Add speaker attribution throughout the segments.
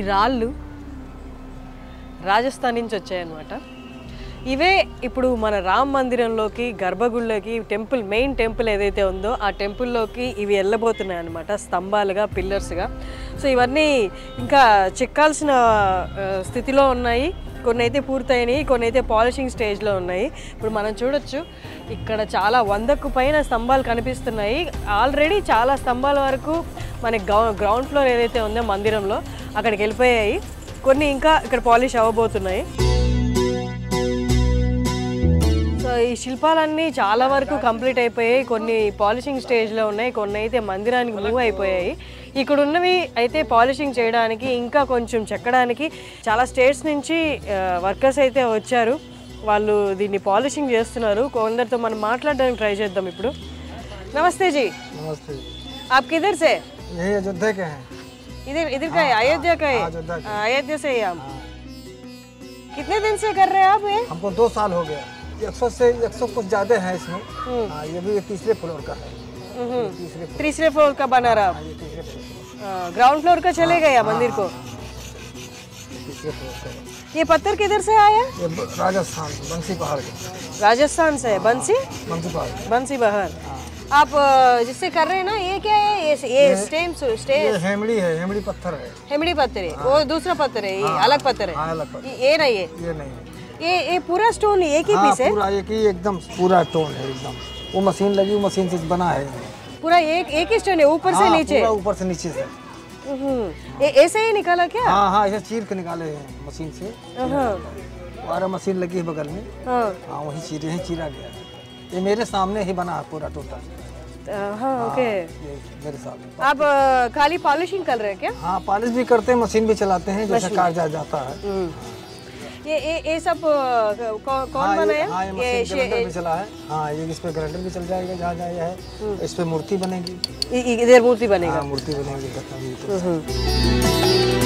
Speaker 1: రాళ్ళు రాజస్థాన్ నుంచి వచ్చాయన్నమాట ఇవే ఇప్పుడు మన రామ్ మందిరంలోకి గర్భగుడిలోకి టెంపుల్ మెయిన్ టెంపుల్ ఏదైతే ఉందో ఆ టెంపుల్లోకి ఇవి వెళ్ళబోతున్నాయి అనమాట స్తంభాలుగా పిల్లర్స్గా సో ఇవన్నీ ఇంకా చెక్కాల్సిన ఆ, స్థితిలో ఉన్నాయి కొన్ని అయితే పూర్తయినాయి కొన్ని అయితే పాలిషింగ్ స్టేజ్లో ఉన్నాయి ఇప్పుడు మనం చూడొచ్చు ఇక్కడ చాలా వందకు పైన స్తంభాలు కనిపిస్తున్నాయి ఆల్రెడీ చాలా స్తంభాల వరకు మన గ్రౌండ్ ఫ్లోర్ ఏదైతే ఉందో మందిరంలో అక్కడికి వెళ్ళిపోయాయి కొన్ని ఇంకా ఇక్కడ పాలిష్ అవ్వబోతున్నాయి సో ఈ శిల్పాలన్నీ చాలా వరకు కంప్లీట్ అయిపోయాయి కొన్ని పాలిషింగ్ స్టేజ్లో ఉన్నాయి కొన్ని అయితే మందిరానికి మూవ్ అయిపోయాయి ఇక్కడ ఉన్నవి అయితే పాలిషింగ్ చేయడానికి ఇంకా కొంచెం చెక్కడానికి చాలా స్టేట్స్ నుంచి వర్కర్స్ అయితే వచ్చారు వాళ్ళు దీన్ని పాలిషింగ్ చేస్తున్నారు కొందరితో మనం మాట్లాడడానికి ట్రై చేద్దాం ఇప్పుడు నమస్తే జీ
Speaker 2: नमस्ते
Speaker 1: आप किधर से
Speaker 2: यही अयोध्या के हैं
Speaker 1: इधर इधर का है अयोध्या का है
Speaker 2: अयोध्या
Speaker 1: हाँ, अयोध्या से ही हम कितने दिन से कर रहे हैं आप ये
Speaker 2: हमको दो साल हो गया एक सौ से एक सौ कुछ ज्यादा है इसमें हाँ, ये भी तीसरे फ्लोर का है
Speaker 1: हम्म।
Speaker 2: तीसरे फ्लोर
Speaker 1: तीसरे फ्लोर का बना रहा
Speaker 2: हाँ, ये तीसरे फ्लोर का
Speaker 1: हाँ, ग्राउंड फ्लोर का चले गया मंदिर को
Speaker 2: तीसरे फ्लोर का है।
Speaker 1: ये पत्थर किधर से आया
Speaker 2: ये ब- राजस्थान बंसी पहाड़ के
Speaker 1: राजस्थान से है बंसी
Speaker 2: बंसी पहाड़
Speaker 1: बंसी बहर आप अ, जिससे कर रहे हैं ना ये क्या है ये ये स्टेम स्टे
Speaker 2: ये हेमड़ी है हेमड़ी पत्थर है
Speaker 1: हेमड़ी पत्थर है वो दूसरा पत्थर है ये अलग पत्थर है
Speaker 2: हाँ अलग पत्थर
Speaker 1: ये ये नहीं है
Speaker 2: ये नहीं है
Speaker 1: ये ये पूरा स्टोन एक ही
Speaker 2: हाँ
Speaker 1: पीस है
Speaker 2: पूरा एक ही एकदम पूरा टोन है एकदम वो मशीन लगी वो मशीन से बना है
Speaker 1: पूरा एक एक ही स्टोन है ऊपर से
Speaker 2: हाँ,
Speaker 1: नीचे
Speaker 2: पूरा ऊपर से नीचे से
Speaker 1: हम्म। ये ऐसे ही निकाला क्या
Speaker 2: हाँ हाँ ऐसे चीर के निकाले हैं मशीन से
Speaker 1: हाँ
Speaker 2: बारह मशीन लगी है बगल में
Speaker 1: हाँ
Speaker 2: हाँ वही चीरे हैं चीरा गया है। ये मेरे सामने ही बना है पूरा टोटल
Speaker 1: हाँ ओके
Speaker 2: ये मेरे सामने
Speaker 1: आप अ, खाली पॉलिशिंग कर रहे हैं क्या
Speaker 2: हाँ पॉलिश भी करते हैं मशीन भी चलाते हैं जैसे कार जा जाता है
Speaker 1: ये ये ये सब अ, कौ- कौन
Speaker 2: हाँ, ये-
Speaker 1: बनाया
Speaker 2: हाँ ये
Speaker 1: ये
Speaker 2: मशीन ग्राइंडर भी चला है हाँ ये इस पे ग्राइंडर भी चल जाएगा जहाँ जहाँ ये है इस पे मूर्ति बनेगी
Speaker 1: इ- इ- इधर मूर्ति बनेगा
Speaker 2: हाँ मूर्ति बनेगी कहता हूँ ये तो।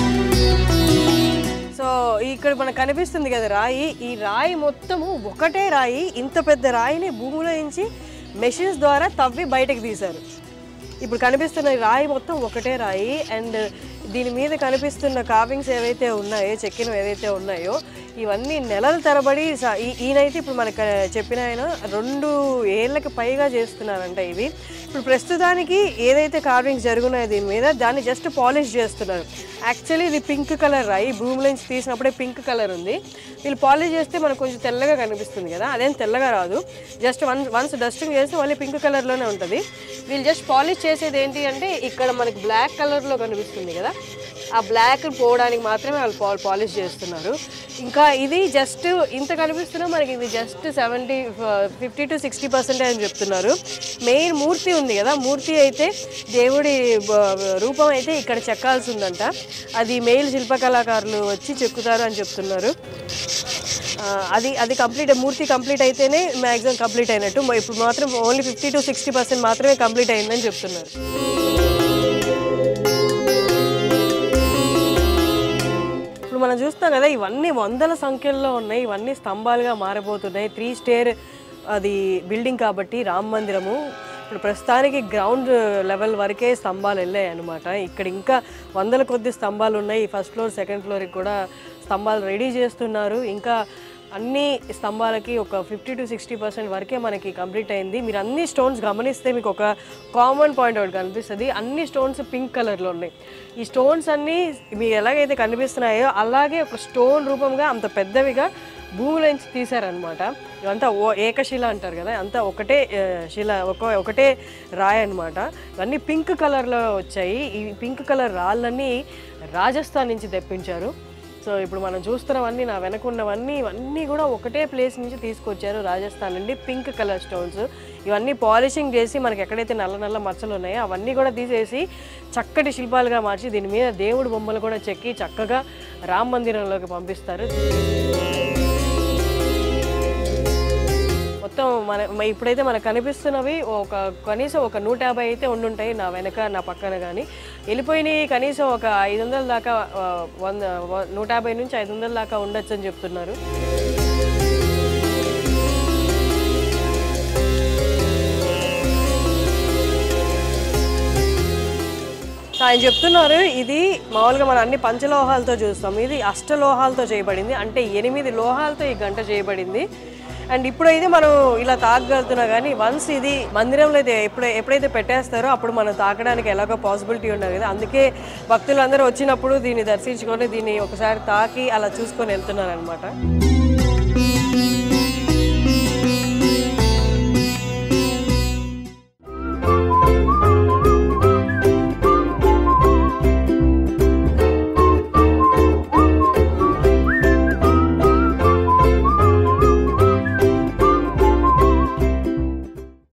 Speaker 1: సో ఇక్కడ మనకు కనిపిస్తుంది కదా రాయి ఈ రాయి మొత్తము ఒకటే రాయి ఇంత పెద్ద రాయిని భూమిలో నుంచి మెషిన్స్ ద్వారా తవ్వి బయటకు తీశారు ఇప్పుడు కనిపిస్తున్న ఈ రాయి మొత్తం ఒకటే రాయి అండ్ దీని మీద కనిపిస్తున్న కావింగ్స్ ఏవైతే ఉన్నాయో చెక్కినవి ఏవైతే ఉన్నాయో ఇవన్నీ నెలల తరబడి స- ఈ- ఈయనైతే ఇప్పుడు మనకు చెప్పిన ఆయన రెండు ఏళ్ళకి పైగా చేస్తున్నారంట ఇవి ఇప్పుడు ప్రస్తుతానికి ఏదైతే కార్వింగ్స్ జరుగున్నాయో దీని మీద దాన్ని జస్ట్ పాలిష్ చేస్తున్నారు యాక్చువల్లీ ఇది పింక్ కలర్ రాయి భూమి నుంచి తీసినప్పుడే పింక్ కలర్ ఉంది వీళ్ళు పాలిష్ చేస్తే మనకు కొంచెం తెల్లగా కనిపిస్తుంది కదా అదేం తెల్లగా రాదు జస్ట్ వన్స్ వన్స్ డస్టింగ్ చేస్తే మళ్ళీ పింక్ కలర్లోనే ఉంటుంది వీళ్ళు జస్ట్ పాలిష్ చేసేది ఏంటి అంటే ఇక్కడ మనకి బ్లాక్ కలర్లో కనిపిస్తుంది కదా ఆ బ్లాక్ పోవడానికి మాత్రమే వాళ్ళు పాల్ పాలిష్ చేస్తున్నారు ఇంకా ఇది జస్ట్ ఇంత కనిపిస్తున్నా మనకి ఇది just seventy fifty to sixty percent అని చెప్తున్నారు మెయిన్ మూర్తి ఉంది కదా మూర్తి అయితే దేవుడి బ- రూపం అయితే ఇక్కడ చెక్కాల్సి ఉందంట అది మెయిల్ శిల్పకళాకారులు వచ్చి చెక్కుతారు అని చెప్తున్నారు ఆ, అది అది కంప్లీట్ మూర్తి కంప్లీట్ అయితేనే మ్యాక్సిమం కంప్లీట్ అయినట్టు మ- ఇప్పుడు మాత్రం only fifty to sixty percent మాత్రమే కంప్లీట్ అయిందని చెప్తున్నారు ఇప్పుడు మనం చూస్తాం కదా ఇవన్నీ వందల సంఖ్యల్లో ఉన్నాయి ఇవన్నీ స్తంభాలుగా మారబోతున్నాయి త్రీ స్టేర్ అది బిల్డింగ్ కాబట్టి రామ మందిరము ఇప్పుడు ప్రస్తుతానికి గ్రౌండ్ లెవెల్ వరకే స్తంభాలు వెళ్ళాయి అనమాట ఇక్కడ ఇంకా వందల కొద్ది స్తంభాలు ఉన్నాయి ఫస్ట్ ఫ్లోర్ సెకండ్ ఫ్లోర్కి కూడా స్తంభాలు రెడీ చేస్తున్నారు ఇంకా అన్ని స్తంభాలకి ఒక ఫిఫ్టీ టు సిక్స్టీ పర్సెంట్ వరకే మనకి కంప్లీట్ అయింది మీరు అన్ని స్టోన్స్ గమనిస్తే మీకు ఒక కామన్ పాయింట్ ఒకటి కనిపిస్తుంది అన్ని స్టోన్స్ పింక్ కలర్లో ఉన్నాయి ఈ స్టోన్స్ అన్నీ మీకు ఎలాగైతే కనిపిస్తున్నాయో అలాగే ఒక స్టోన్ రూపంగా అంత పెద్దవిగా భూమిలోంచి తీశారనమాట ఇవంతా ఓ ఏకశిల అంటారు కదా అంతా ఒకటే ఆ, శిల ఒక ఒకటే రాయి అనమాట ఇవన్నీ పింక్ కలర్లో వచ్చాయి ఈ పింక్ కలర్ రాళ్ళన్నీ రాజస్థాన్ నుంచి తెప్పించారు సో ఇప్పుడు మనం చూస్తున్నవన్నీ నా వెనకున్నవన్నీ ఇవన్నీ కూడా ఒకటే ప్లేస్ నుంచి తీసుకొచ్చారు రాజస్థాన్ నుండి పింక్ కలర్ స్టోన్స్ ఇవన్నీ పాలిషింగ్ చేసి మనకి ఎక్కడైతే నల్ల నల్ల మచ్చలు ఉన్నాయో అవన్నీ కూడా తీసేసి చక్కటి శిల్పాలుగా మార్చి దీని మీద దేవుడి బొమ్మలు కూడా చెక్కి చక్కగా రామ మందిరంలోకి పంపిస్తారు మొత్తం మన మ- ఇప్పుడైతే మనకు కనిపిస్తున్నవి ఒక కనీసం ఒక నూట యాభై అయితే ఉండుంటాయి నా వెనక నా పక్కన కానీ వెళ్ళిపోయినవి కనీసం ఒక ఐదు వందల దాకా ఆ, వంద వ- నూట యాభై నుంచి ఐదు వందల దాకా ఉండొచ్చు అని చెప్తున్నారు సో ఆయన చెప్తున్నారు ఇది మామూలుగా మనం అన్ని పంచలోహాలతో చూస్తాం ఇది అష్టలోహాలతో చేయబడింది అంటే ఎనిమిది లోహాలతో ఈ గంట చేయబడింది అండ్ ఇప్పుడైతే మనం ఇలా తాగగలుగుతున్నా కానీ వన్స్ ఇది మందిరంలో అయితే ఎప్పుడు ఎప్పుడైతే పెట్టేస్తారో అప్పుడు మనం తాకడానికి ఎలాగో పాసిబిలిటీ ఉండదు కదా అందుకే భక్తులందరూ వచ్చినప్పుడు దీన్ని దర్శించుకొని దీన్ని ఒకసారి తాకి అలా చూసుకొని వెళ్తున్నారు అనమాట